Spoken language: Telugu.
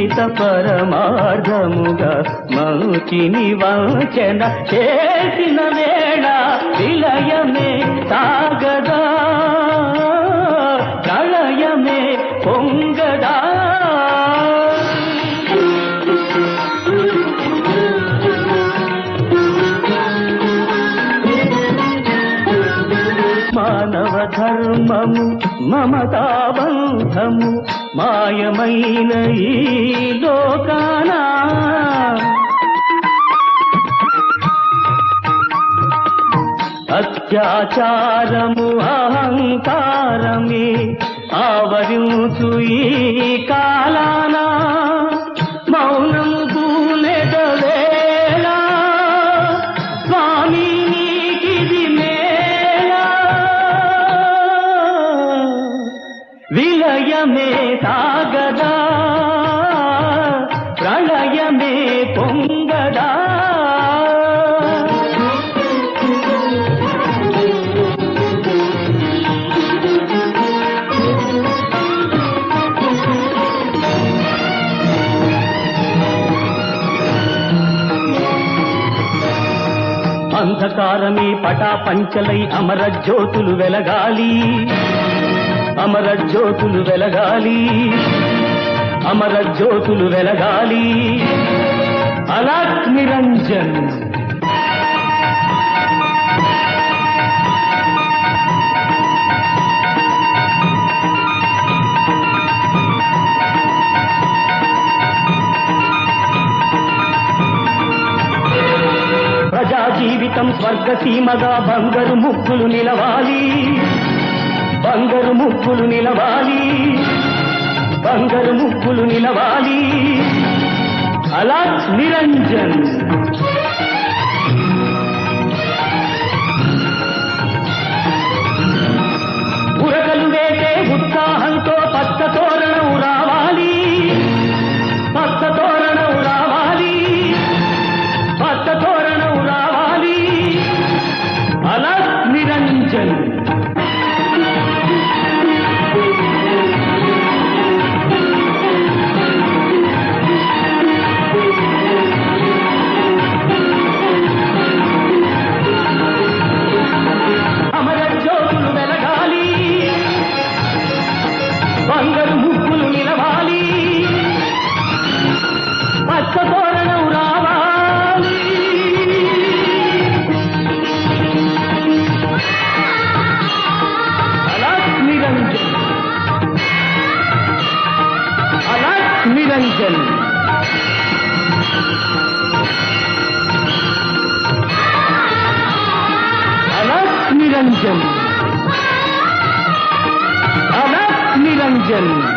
జీవిత పరమార్థముగా మౌచిని వంచన చేసిన వేళ విలయమే సాగదా ప్రళయమే పొంగదా మానవ ధర్మము మమతాబంధము మాయమైన ఈ లోకానా అత్యాచారము అహంకారమే ఆవరించు ఈ కాలానా మౌనము పూనెదవేళ స్వామి నీకిది మేళ విలయమే సాగదా ప్రళయమే పొంగదా అంధకారమే పటా పంచలై అమర జ్యోతులు వెలగాలి అమర జ్యోతులు వెలగాలి అమర జ్యోతులు వెలగాలి అలాక్ నిరంజన్ ప్రజా జీవితం స్వర్గసీమగా బంగారు ముగ్గులు నిలవాలి బంగారు ముగ్గులు నిలవాలి బంగారు ముగ్గులు నిలవాలి అలా నిరంజన్ ఉరకలు వేసే ఉత్సాహంతో పచ్చ తోరణం రావాలి పచ్చ తోరణం రావాలి పచ్చ తోరణం రావాలి అలా నిరంజన్ అమర జ్యోతులు వెలగాలి బంగారు ముగ్గులు నిలవాలి పచ్చ తోరణం రావాలి అలాక్ నిరంజన్ అలాక్ నిరంజన్ అలాక్ నిరంజన్ అలాక్ నిరంజన్